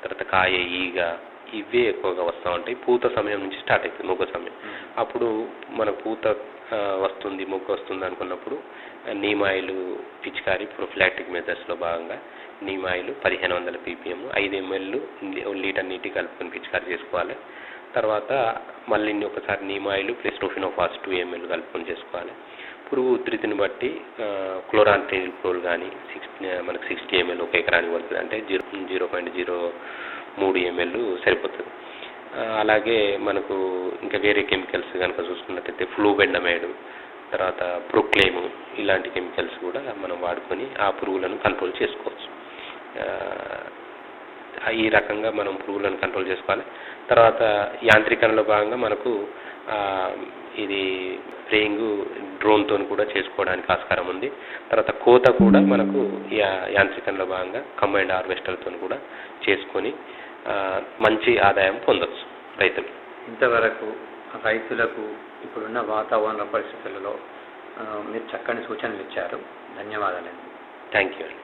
తర్వాత కాయ ఈగ ఇవే ఎక్కువగా వస్తూ ఉంటాయి పూత సమయం నుంచి స్టార్ట్ అవుతుంది మొగ్గ సమయం అప్పుడు మన పూత ఆ, వస్తుంది మొగ్గ వస్తుంది అనుకున్నప్పుడు నీమాయిలు పిచికారి ప్రొఫిలాక్టిక్ మెథడ్స్లో భాగంగా నీమాయిలు పదిహేను వందల పీపీఎం ఐదు ఎంఎల్ లీటర్ నీటి కలుపుకొని పిచికారి చేసుకోవాలి తర్వాత మళ్ళీ ఒకసారి నీమాయిలు ప్లస్ రూఫినోఫాస్ టూ ఎంఎల్ కలుపుకొని చేసుకోవాలి పురుగు ఉధృతిని బట్టి క్లోరాన్ టెరిప్రోల్ కానీ సిక్స్ మనకు సిక్స్టీ ఎంఎల్ ఒక ఎకరానికి పడుతుంది అంటే జీరో జీరో పాయింట్ జీరో మూడు ఎంఎల్ సరిపోతుంది ఆ, అలాగే మనకు ఇంకా వేరే కెమికల్స్ కనుక చూసుకున్నట్టయితే ఫ్లూబెండమైడ్ తర్వాత ప్రొక్లేము ఇలాంటి కెమికల్స్ కూడా మనం వాడుకొని ఆ పురుగులను కంట్రోల్ చేసుకోవచ్చు ఆ, ఈ రకంగా మనం పురుగులను కంట్రోల్ చేసుకోవాలి తర్వాత యాంత్రీకరణలో భాగంగా మనకు ఆ, ఇది స్ప్రేయింగ్ డ్రోన్తో కూడా చేసుకోవడానికి ఆస్కారం ఉంది తర్వాత కోత కూడా మనకు యా- యాంత్రికంలో భాగంగా కంబైండ్ హార్వెస్టర్తో కూడా చేసుకొని ఆ, మంచి ఆదాయం పొందొచ్చు రైతులు ఇంతవరకు రైతులకు ఇప్పుడున్న వాతావరణ పరిస్థితులలో ఆ, మీరు చక్కని సూచనలు ఇచ్చారు ధన్యవాదాలండి థ్యాంక్ యూ అండి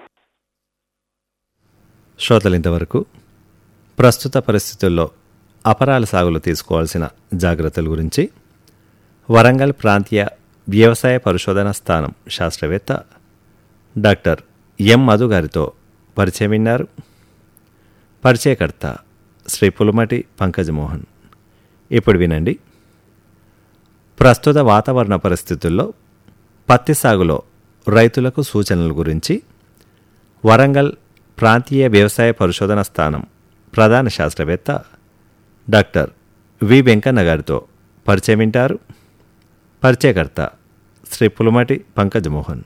శ్రోతలు ఇంతవరకు ప్రస్తుత పరిస్థితుల్లో అపరాల సాగులో తీసుకోవాల్సిన జాగ్రత్తల గురించి వరంగల్ ప్రాంతీయ వ్యవసాయ పరిశోధన స్థానం శాస్త్రవేత్త డాక్టర్ ఎం మధు గారితో పరిచయం విన్నారు పరిచయకర్త శ్రీ పులుమటి పంకజమోహన్ ఇప్పుడు వినండి ప్రస్తుత వాతావరణ పరిస్థితుల్లో పత్తి సాగులో రైతులకు సూచనల గురించి వరంగల్ ప్రాంతీయ వ్యవసాయ పరిశోధన స్థానం ప్రధాన శాస్త్రవేత్త డాక్టర్ వి వెంకన్న గారితో పరిచయం వింటారు పరిచయకర్త శ్రీ పులుమటి పంకజమోహన్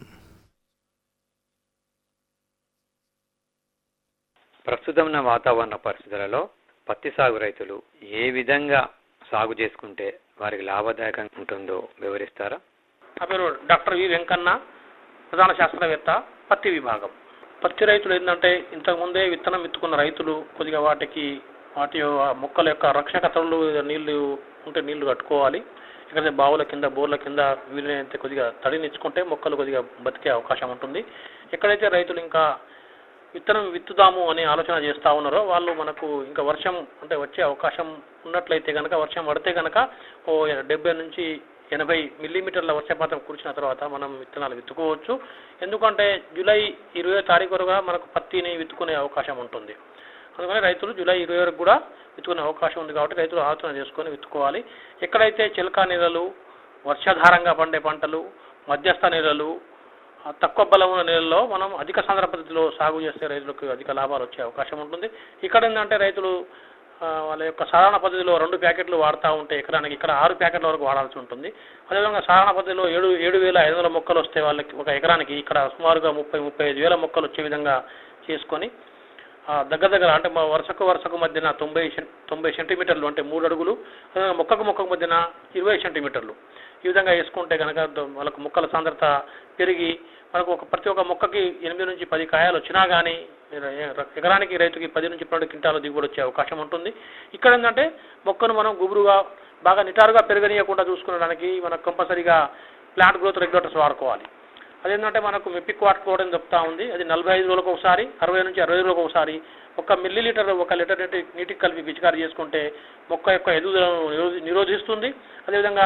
ప్రస్తుతం ఉన్న వాతావరణ పరిస్థితులలో పత్తి సాగు రైతులు ఏ విధంగా సాగు చేసుకుంటే వారికి లాభదాయకంగా ఉంటుందో వివరిస్తారా నా పేరు డాక్టర్ వి వెంకన్న ప్రధాన శాస్త్రవేత్త పత్తి విభాగం పత్తి రైతులు ఏంటంటే ఇంతకుముందే విత్తనం విత్తుకున్న రైతులు కొద్దిగా వాటికి వాటి యొక్క మొక్కల యొక్క రక్షకతలు నీళ్లు ఉంటే నీళ్లు కట్టుకోవాలి ఎక్కడైతే బావుల కింద బోర్ల కింద వీలైనంత కొద్దిగా తడినిచ్చుకుంటే మొక్కలు కొద్దిగా బతికే అవకాశం ఉంటుంది ఎక్కడైతే రైతులు ఇంకా విత్తనం విత్తుదాము అనే ఆలోచన చేస్తూ ఉన్నారో వాళ్ళు మనకు ఇంకా వర్షం అంటే వచ్చే అవకాశం ఉన్నట్లయితే కనుక వర్షం పడితే కనుక ఓ డెబ్బై నుంచి ఎనభై మిల్లీమీటర్ల వర్షపాతం కురిసిన తర్వాత మనం విత్తనాలు విత్తుకోవచ్చు ఎందుకంటే జూలై ఇరవై తారీఖు వరకు మనకు పత్తిని విత్తుకునే అవకాశం ఉంటుంది అందుకని రైతులు జూలై ఇరవై వరకు కూడా విత్తుకునే అవకాశం ఉంది కాబట్టి రైతులు ఆలోచన చేసుకొని విత్తుకోవాలి ఎక్కడైతే చిలకా నీళ్ళలు వర్షాధారంగా పండే పంటలు మధ్యస్థ నీళ్ళలు ఆ తక్కువ బలం ఉన్న నేలలో మనం అధిక సాంద్ర పద్ధతిలో సాగు చేస్తే రైతులకు అధిక లాభాలు వచ్చే అవకాశం ఉంటుంది ఇక్కడ ఏంటంటే రైతులు ఆ, వాళ్ళ యొక్క సాధారణ పద్ధతిలో రెండు ప్యాకెట్లు వాడుతూ ఉంటే ఎకరానికి ఇక్కడ ఆరు ప్యాకెట్ల వరకు వాడాల్సి ఉంటుంది అదేవిధంగా సాధారణ పద్ధతిలో ఏడు ఏడు వేల ఐదు వందల మొక్కలు వస్తే వాళ్ళకి ఒక ఎకరానికి ఇక్కడ సుమారుగా ముప్పై ముప్పై ఐదు వేల మొక్కలు వచ్చే విధంగా చేసుకొని ఆ, దగ్గర దగ్గర అంటే మా వరుసకు వరుసకు మధ్యన తొంభై సెం- తొంభై సెంటీమీటర్లు అంటే మూడు అడుగులు అదేవిధంగా మొక్కకు మొక్కకు మధ్యన ఇరవై సెంటీమీటర్లు ఈ విధంగా వేసుకుంటే కనుక ద- వాళ్ళకు మొక్కల సాంద్రత పెరిగి మనకు ఒక ప్రతి ఒక్క మొక్కకి ఎనిమిది నుంచి పది కాయలు వచ్చినా కానీ ఎకరానికి రైతుకి పది నుంచి పన్నెండు క్వింటాల దిగుబడి వచ్చే అవకాశం ఉంటుంది ఇక్కడ ఏంటంటే మొక్కను మనం గుబురుగా బాగా నిటారుగా పెరగనీయకుండా చూసుకునడానికి మనకు కంపల్సరీగా ప్లాంట్ గ్రోత్ రెగ్యులేటర్స్ వాడుకోవాలి అదేంటంటే మనకు మెపిక్ వాడుకోవడం చెప్తా ఉంది అది నలభై ఐదు రోజులకు ఒకసారి అరవై నుంచి అరవై రోజులకు ఒకసారి ఒక మిల్లీ లీటర్ ఒక లీటర్ నీటి నీటికి కలిపి పిచికారి చేసుకుంటే మొక్క యొక్క ఎదుగుదలను నిరోధి నిరోధిస్తుంది అదేవిధంగా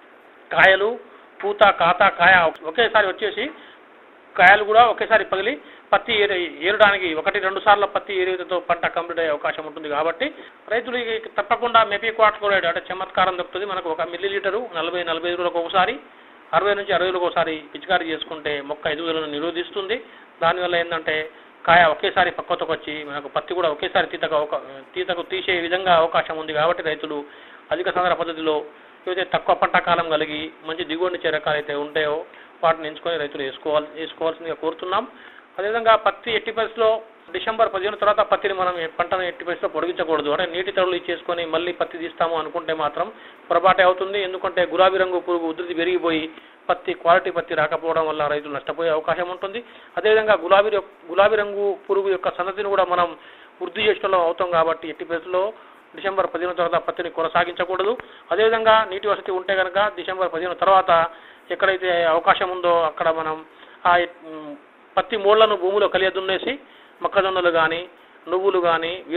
కాయలు పూత కాత కాయ ఒకేసారి వచ్చేసి కాయలు కూడా ఒకేసారి పగిలి పత్తి ఏర ఏరడానికి ఒకటి రెండు సార్లు పత్తి ఏరితో పంట కంప్లీట్ అయ్యే అవకాశం ఉంటుంది కాబట్టి రైతులు ఇక తప్పకుండా మెపీ క్వార్టర్ అంటే చమత్కారం దొరుకుతుంది మనకు ఒక మిల్లీ లీటరు నలభై నలభై ఐదు రోజులకు ఒకసారి అరవై నుంచి అరవై రోజులకు ఒకసారి పిచికారి చేసుకుంటే మొక్క ఎదుగుదలను నిరోధిస్తుంది దానివల్ల ఏంటంటే కాయ ఒకేసారి పక్వతకు వచ్చి మనకు పత్తి కూడా ఒకేసారి తీతకు అవకా తీతకు తీసే విధంగా అవకాశం ఉంది కాబట్టి రైతులు అధిక సందర్భ పద్ధతిలో ఏవైతే తక్కువ పంట కాలం కలిగి మంచి దిగుబడి రకాలు అయితే ఉంటాయో వాటిని ఎంచుకొని రైతులు వేసుకోవాలి వేసుకోవాల్సిందిగా కోరుతున్నాం అదేవిధంగా పత్తి ఎట్టి పరిస్థితిలో డిసెంబర్ పదిహేను తర్వాత పత్తిని మనం ఏ పంటను ఎట్టి పరిస్థితిలో పొడిగించకూడదు అంటే నీటి తడులు ఇచ్చేసుకొని మళ్ళీ పత్తి తీస్తాము అనుకుంటే మాత్రం పొరపాటే అవుతుంది ఎందుకంటే గులాబీ రంగు పురుగు ఉధృతి పెరిగిపోయి పత్తి క్వాలిటీ పత్తి రాకపోవడం వల్ల రైతులు నష్టపోయే అవకాశం ఉంటుంది అదేవిధంగా గులాబీ యొక్- గులాబీ రంగు పురుగు యొక్క సంతతిని కూడా మనం వృద్ధి చేసడం అవుతాం కాబట్టి ఎట్టి పరిస్థితుల్లో డిసెంబర్ పదిహేను తర్వాత పత్తిని కొనసాగించకూడదు అదేవిధంగా నీటి వసతి ఉంటే కనుక డిసెంబర్ పదిహేను తర్వాత ఎక్కడైతే అవకాశం ఉందో అక్కడ మనం ఆ ఉమ్, పత్తి మూళ్లను భూమిలో కలియదున్నేసి మొక్కజొన్నలు కానీ నువ్వులు కానీ